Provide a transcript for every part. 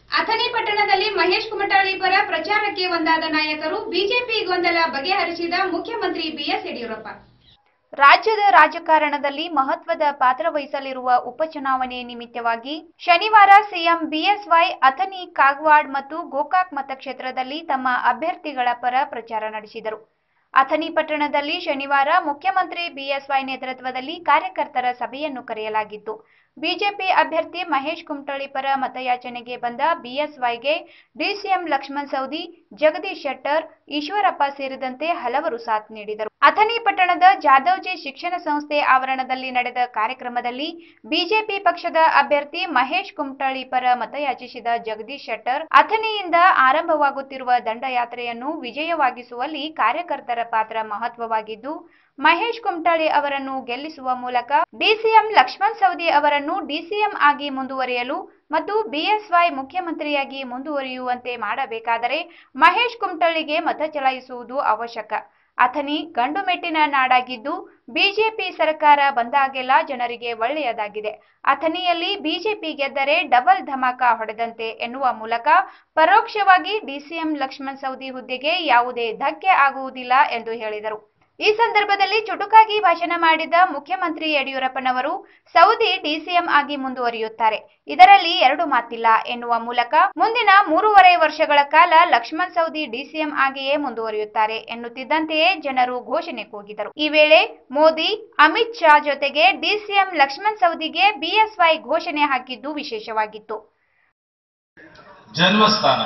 ಅಥಣಿ ಪಟ್ಟಣದಲ್ಲಿ ಮಹೇಶ್ ಕುಮಟಳ್ಳಿ ಪರ ಪ್ರಚಾರಕ್ಕೆ ಒಂದಾದ ನಾಯಕರು ಬಿಜೆಪಿ ಗೊಂದಲ ಬಗೆಹರಿಸಿದ ಮುಖ್ಯಮಂತ್ರಿ ಬಿಎಸ್ ಯಡಿಯೂರಪ್ಪ ರಾಜ್ಯದ ರಾಜಕಾರಣದಲ್ಲಿ ಮಹತ್ವದ ಪಾತ್ರ ವಹಿಸಲಿರುವ ಉಪಚುನಾವಣೆ ನಿಮಿತ್ತವಾಗಿ ಶನಿವಾರ ಸಿಎಂ ಬಿಎಸ್ವೈ ಅಥಣಿ ಕಾಗವಾಡ್ ಮತ್ತು ಗೋಕಾಕ್ ಮತಕ್ಷೇತ್ರದಲ್ಲಿ ತಮ್ಮ ಅಭ್ಯರ್ಥಿಗಳ ಪರ ಪ್ರಚಾರ ನಡೆಸಿದರು ಅಥಣಿ ಪಟ್ಟಣದಲ್ಲಿ ಶನಿವಾರ ಮುಖ್ಯಮಂತ್ರಿ ಬಿಎಸ್ವೈ ನೇತೃತ್ವದಲ್ಲಿ ಕಾರ್ಯಕರ್ತರ ಸಭೆಯನ್ನು ಕರೆಯಲಾಗಿತ್ತು ಬಿಜೆಪಿ ಅಭ್ಯರ್ಥಿ ಮಹೇಶ್ ಕುಮಟಳ್ಳಿ ಪರ ಮತಯಾಚನೆಗೆ ಬಂದ ಬಿಎಸ್ವೈಗೆ ಡಿಸಿಎಂ ಲಕ್ಷ್ಮಣ್ ಸೌದಿ ಜಗದೀಶ್ ಶೆಟ್ಟರ್ ಈಶ್ವರಪ್ಪ ಸೇರಿದಂತೆ ಹಲವರು ಸಾಥ್ ನೀಡಿದರು ಅಥಣಿ ಪಟ್ಟಣದ ಜಾಧವ್ಜಿ ಶಿಕ್ಷಣ ಸಂಸ್ಥೆ ಆವರಣದಲ್ಲಿ ನಡೆದ ಕಾರ್ಯಕ್ರಮದಲ್ಲಿ ಬಿಜೆಪಿ ಪಕ್ಷದ ಅಭ್ಯರ್ಥಿ ಮಹೇಶ್ ಕುಮಟಳ್ಳಿ ಪರ ಮತಯಾಚಿಸಿದ ಜಗದೀಶ್ ಶೆಟ್ಟರ್ ಅಥಣಿಯಿಂದ ಆರಂಭವಾಗುತ್ತಿರುವ ದಂಡಯಾತ್ರೆಯನ್ನು ವಿಜಯವಾಗಿಸುವಲ್ಲಿ ಕಾರ್ಯಕರ್ತರ ಪಾತ್ರ ಮಹತ್ವವಾಗಿದ್ದು ಮಹೇಶ್ ಕುಮಟಳ್ಳಿ ಅವರನ್ನು ಗೆಲ್ಲಿಸುವ ಮೂಲಕ ಡಿಸಿಎಂ ಲಕ್ಷ್ಮಣ್ ಸವದಿ ಅವರನ್ನು ಡಿಸಿಎಂ ಆಗಿ ಮುಂದುವರಿಯಲು ಮತ್ತು ಬಿಎಸ್ವೈ ಮುಖ್ಯಮಂತ್ರಿಯಾಗಿ ಮುಂದುವರಿಯುವಂತೆ ಮಾಡಬೇಕಾದರೆ ಮಹೇಶ್ ಕುಮಟಳ್ಳಿಗೆ ಮತ ಚಲಾಯಿಸುವುದು ಅವಶ್ಯಕ ಅಥಣಿ ಗಂಡುಮೆಟ್ಟಿನ ನಾಡಾಗಿದ್ದು ಬಿಜೆಪಿ ಸರ್ಕಾರ ಬಂದಾಗೆಲ್ಲ ಜನರಿಗೆ ಒಳ್ಳೆಯದಾಗಿದೆ ಅಥಣಿಯಲ್ಲಿ ಬಿಜೆಪಿ ಗೆದ್ದರೆ ಡಬಲ್ ಧಮಾಕ ಹೊಡೆದಂತೆ ಎನ್ನುವ ಮೂಲಕ ಪರೋಕ್ಷವಾಗಿ ಡಿಸಿಎಂ ಲಕ್ಷ್ಮಣ್ ಸವದಿ ಹುದ್ದೆಗೆ ಯಾವುದೇ ಧಕ್ಕೆ ಆಗುವುದಿಲ್ಲ ಎಂದು ಹೇಳಿದರು ಈ ಸಂದರ್ಭದಲ್ಲಿ ಚುಟುಕಾಗಿ ಭಾಷಣ ಮಾಡಿದ ಮುಖ್ಯಮಂತ್ರಿ ಯಡಿಯೂರಪ್ಪನವರು ಸೌದಿ ಡಿಸಿಎಂ ಆಗಿ ಮುಂದುವರಿಯುತ್ತಾರೆ ಇದರಲ್ಲಿ ಎರಡು ಮಾತಿಲ್ಲ ಎನ್ನುವ ಮೂಲಕ ಮುಂದಿನ ಮೂರುವರೆ ವರ್ಷಗಳ ಕಾಲ ಲಕ್ಷ್ಮಣ್ ಸೌದಿ ಡಿಸಿಎಂ ಆಗಿಯೇ ಮುಂದುವರಿಯುತ್ತಾರೆ ಎನ್ನುತ್ತಿದ್ದಂತೆಯೇ ಜನರು ಘೋಷಣೆ ಕೂಗಿದರು ಈ ವೇಳೆ ಮೋದಿ ಅಮಿತ್ ಶಾ ಜೊತೆಗೆ ಡಿಸಿಎಂ ಲಕ್ಷ್ಮಣ್ ಸೌದಿಗೆ ಬಿಎಸ್ವೈ ಘೋಷಣೆ ಹಾಕಿದ್ದು ವಿಶೇಷವಾಗಿತ್ತು ಜನ್ಮಸ್ಥಾನ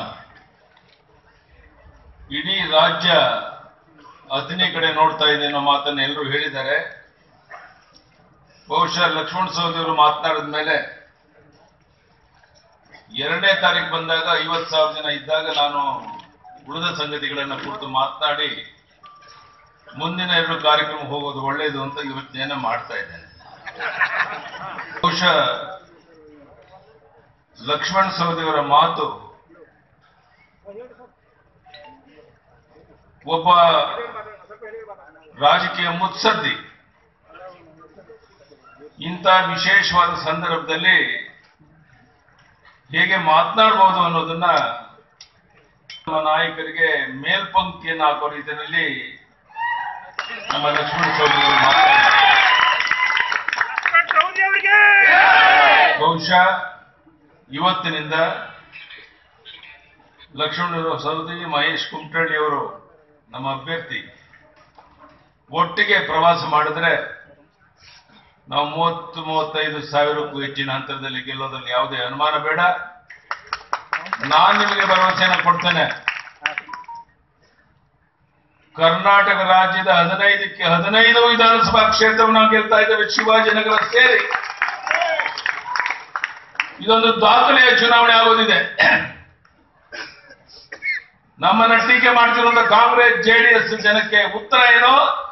ಇಡೀ ರಾಜ್ಯ ಅಥಣಿ ಕಡೆ ನೋಡ್ತಾ ಇದೆ ಅನ್ನೋ ಮಾತನ್ನ ಎಲ್ಲರೂ ಹೇಳಿದ್ದಾರೆ ಬಹುಶಃ ಲಕ್ಷ್ಮಣ ಸವದಿ ಅವರು ಮಾತನಾಡಿದ ಮೇಲೆ ಎರಡನೇ ತಾರೀಕು ಬಂದಾಗ ಐವತ್ತು ಸಾವಿರ ಜನ ಇದ್ದಾಗ ನಾನು ಉಳಿದ ಸಂಗತಿಗಳನ್ನ ಕುರಿತು ಮಾತನಾಡಿ ಮುಂದಿನ ಎರಡು ಕಾರ್ಯಕ್ರಮ ಹೋಗೋದು ಒಳ್ಳೆಯದು ಅಂತ ಯೋಚನೆಯನ್ನ ಮಾಡ್ತಾ ಇದ್ದೇನೆ ಬಹುಶಃ ಲಕ್ಷ್ಮಣ ಸವದಿಯವರ ಮಾತು ಒಬ್ಬ ರಾಜಕೀಯ ಮುತ್ಸದ್ದಿ ಇಂಥ ವಿಶೇಷವಾದ ಸಂದರ್ಭದಲ್ಲಿ ಹೇಗೆ ಮಾತನಾಡಬಹುದು ಅನ್ನೋದನ್ನ ನಮ್ಮ ನಾಯಕರಿಗೆ ಮೇಲ್ಪಂಕ್ತಿಯನ್ನು ಹಾಕೋ ರೀತಿಯಲ್ಲಿ ನಮ್ಮ ಲಕ್ಷ್ಮಣ ಚೌಧರಿ ಅವರು ಮಾತನಾಡಿದ್ದಾರೆ ಬಹುಶಃ ಇವತ್ತಿನಿಂದ ಲಕ್ಷ್ಮಣ ಸವದಿ ಮಹೇಶ್ ಕುಮಟಳ್ಳಿ ಅವರು ನಮ್ಮ ಅಭ್ಯರ್ಥಿ ಒಟ್ಟಿಗೆ ಪ್ರವಾಸ ಮಾಡಿದ್ರೆ ನಾವು ಮೂವತ್ತು ಮೂವತ್ತೈದು ಸಾವಿರಕ್ಕೂ ಹೆಚ್ಚಿನ ಅಂತರದಲ್ಲಿ ಗೆಲ್ಲೋದ್ರಲ್ಲಿ ಯಾವುದೇ ಅನುಮಾನ ಬೇಡ ನಾನು ನಿಮಗೆ ಭರವಸೆಯನ್ನು ಕೊಡ್ತೇನೆ ಕರ್ನಾಟಕ ರಾಜ್ಯದ ಹದಿನೈದಕ್ಕೆ ಹದಿನೈದು ವಿಧಾನಸಭಾ ಕ್ಷೇತ್ರವನ್ನು ನಾವು ಗೆಲ್ತಾ ಇದ್ದೇವೆ ಶಿವಾಜಿನಗರ ಸೇರಿ ಇದೊಂದು ದಾಖಲೆಯ ಚುನಾವಣೆ ಆಗೋದಿದೆ ನಮ್ಮನ್ನ ಟೀಕೆ ಮಾಡ್ತಿರುವಂತ ಕಾಂಗ್ರೆಸ್ ಜೆಡಿಎಸ್ ಜನಕ್ಕೆ ಉತ್ತರ ಏನು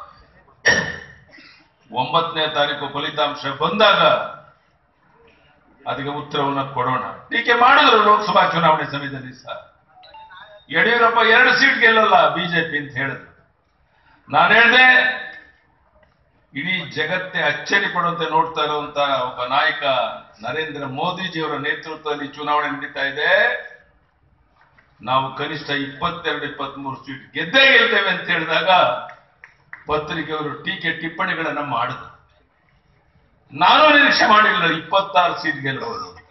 ಒಂಬತ್ತನೇ ತಾರೀಕು ಫಲಿತಾಂಶ ಬಂದಾಗ ಅದಕ್ಕೆ ಉತ್ತರವನ್ನು ಕೊಡೋಣ ಟೀಕೆ ಮಾಡಿದ್ರು ಲೋಕಸಭಾ ಚುನಾವಣೆ ಸಮಯದಲ್ಲಿ ಸಹ ಯಡಿಯೂರಪ್ಪ ಎರಡು ಸೀಟ್ ಗೆಲ್ಲಲ್ಲ ಬಿಜೆಪಿ ಅಂತ ಹೇಳಿದ್ರು ನಾನು ಹೇಳಿದೆ ಇಡೀ ಜಗತ್ತೇ ಅಚ್ಚರಿ ಪಡುವಂತೆ ನೋಡ್ತಾ ಇರುವಂತ ಒಬ್ಬ ನಾಯಕ ನರೇಂದ್ರ ಮೋದಿಜಿಯವರ ನೇತೃತ್ವದಲ್ಲಿ ಚುನಾವಣೆ ನಡೀತಾ ಇದೆ ನಾವು ಕನಿಷ್ಠ ಇಪ್ಪತ್ತೆರಡು ಇಪ್ಪತ್ಮೂರು ಸೀಟ್ ಗೆದ್ದೇ ಗೆಲ್ತೇವೆ ಅಂತ ಹೇಳಿದಾಗ ಪತ್ರಿಕೆಯವರು ಟೀಕೆ ಟಿಪ್ಪಣಿಗಳನ್ನ ಮಾಡಿದ್ರು ನಾನು ನಿರೀಕ್ಷೆ ಮಾಡಿಲ್ಲ ಇಪ್ಪತ್ತಾರು ಸೀಟ್ ಗೆಲ್ಲಬಹುದು ಅಂತ.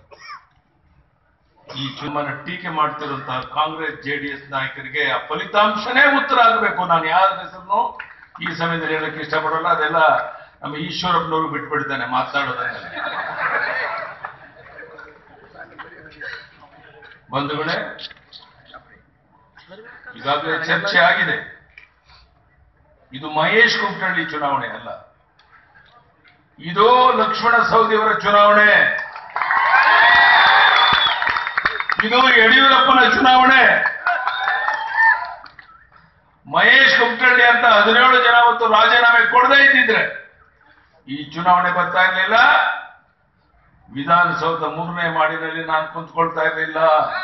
ಈ ಚುನಾವಣೆ ಟೀಕೆ ಮಾಡ್ತಿರುವಂತಹ ಕಾಂಗ್ರೆಸ್ ಜೆಡಿಎಸ್ ನಾಯಕರಿಗೆ ಆ ಫಲಿತಾಂಶನೇ ಉತ್ತರ ಆಗಬೇಕು ನಾನು ಯಾರ ಹೆಸರನ್ನು ಈ ಸಮಯದಲ್ಲಿ ಹೇಳಕ್ಕೆ ಇಷ್ಟಪಡಲ್ಲ ಅದೆಲ್ಲ ನಮ್ಮ ಈಶ್ವರಪ್ಪನವರು ಬಿಟ್ಬಿಡ್ತಾನೆ ಮಾತನಾಡೋದನ್ನ ಬಂಧುಗಳೇ ಈಗಾಗಲೇ ಚರ್ಚೆ ಆಗಿದೆ ಇದು ಮಹೇಶ್ ಕುಮಟಳ್ಳಿ ಚುನಾವಣೆ ಅಲ್ಲ ಇದು ಲಕ್ಷ್ಮಣ ಸವದಿಯವರ ಚುನಾವಣೆ ಇದು ಯಡಿಯೂರಪ್ಪನ ಚುನಾವಣೆ ಮಹೇಶ್ ಕುಮಟಳ್ಳಿ ಅಂತ ಹದಿನೇಳು ಜನ ಅವತ್ತು ರಾಜೀನಾಮೆ ಕೊಡದೇ ಇದ್ದಿದ್ರೆ ಈ ಚುನಾವಣೆ ಬರ್ತಾ ಇರಲಿಲ್ಲ ವಿಧಾನಸೌಧ ಮೂರನೇ ಮಾಡಿನಲ್ಲಿ ನಾನು ಕುಂತ್ಕೊಳ್ತಾ ಇರಲಿಲ್ಲ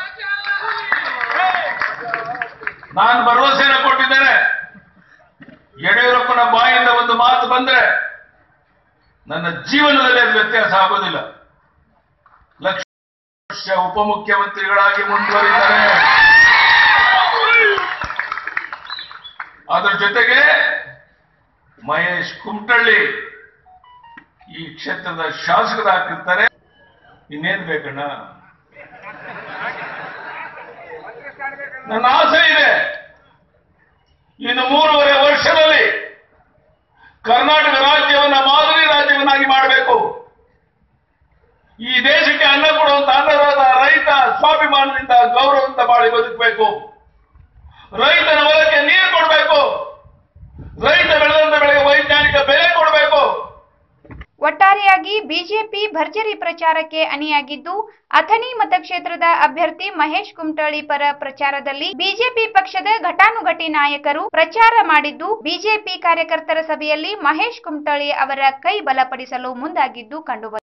ನಾನು ಭರವಸೆನ ಕೊಟ್ಟಿದ್ದೇನೆ ಯಡಿಯೂರಪ್ಪನ ಬಾಯಿಂದ ಒಂದು ಮಾತು ಬಂದ್ರೆ ನನ್ನ ಜೀವನದಲ್ಲಿ ಅದು ವ್ಯತ್ಯಾಸ ಆಗೋದಿಲ್ಲ ಲಕ್ಷ ವರ್ಷ ಉಪಮುಖ್ಯಮಂತ್ರಿಗಳಾಗಿ ಮುಂದುವರಿತಾರೆ ಅದರ ಜೊತೆಗೆ ಮಹೇಶ್ ಕುಮಟಳ್ಳಿ ಈ ಕ್ಷೇತ್ರದ ಶಾಸಕರಾಗಿರ್ತಾರೆ ಇನ್ನೇನ್ ಬೇಕಣ್ಣ ನನ್ನ ಆಸೆ ಇದೆ ಇನ್ನು ಮೂರುವರೆ ವರ್ಷದಲ್ಲಿ ಕರ್ನಾಟಕ ರಾಜ್ಯವನ್ನ ಮಾದರಿ ರಾಜ್ಯವನ್ನಾಗಿ ಮಾಡಬೇಕು ಈ ದೇಶಕ್ಕೆ ಅನ್ನ ಕೊಡುವಂತ ಅನ್ನದಾತ ರೈತ ಸ್ವಾಭಿಮಾನದಿಂದ ಗೌರವದಿಂದ ಬಾಳಿ ಬದುಕಬೇಕು ರೈತನ ಹೊಲಕ್ಕೆ ನೀರು ಕೊಡಬೇಕು ರೈತ ಬೆಳೆದಂತ ಬೆಳೆಗೆ ವೈಜ್ಞಾನಿಕ ಬೆಲೆ ಕೊಡಬೇಕು ಒಟ್ಟಾರೆಯಾಗಿ ಬಿಜೆಪಿ ಭರ್ಜರಿ ಪ್ರಚಾರಕ್ಕೆ ಅಣಿಯಾಗಿದ್ದು ಅಥಣಿ ಮತಕ್ಷೇತ್ರದ ಅಭ್ಯರ್ಥಿ ಮಹೇಶ್ ಕುಮಟಳ್ಳಿ ಪರ ಪ್ರಚಾರದಲ್ಲಿ ಬಿಜೆಪಿ ಪಕ್ಷದ ಘಟಾನುಘಟಿ ನಾಯಕರು ಪ್ರಚಾರ ಮಾಡಿದ್ದು ಬಿಜೆಪಿ ಕಾರ್ಯಕರ್ತರ ಸಭೆಯಲ್ಲಿ ಮಹೇಶ್ ಕುಮಟಳ್ಳಿ ಅವರ ಕೈ ಬಲಪಡಿಸಲು ಮುಂದಾಗಿದ್ದು ಕಂಡುಬಂದಿದೆ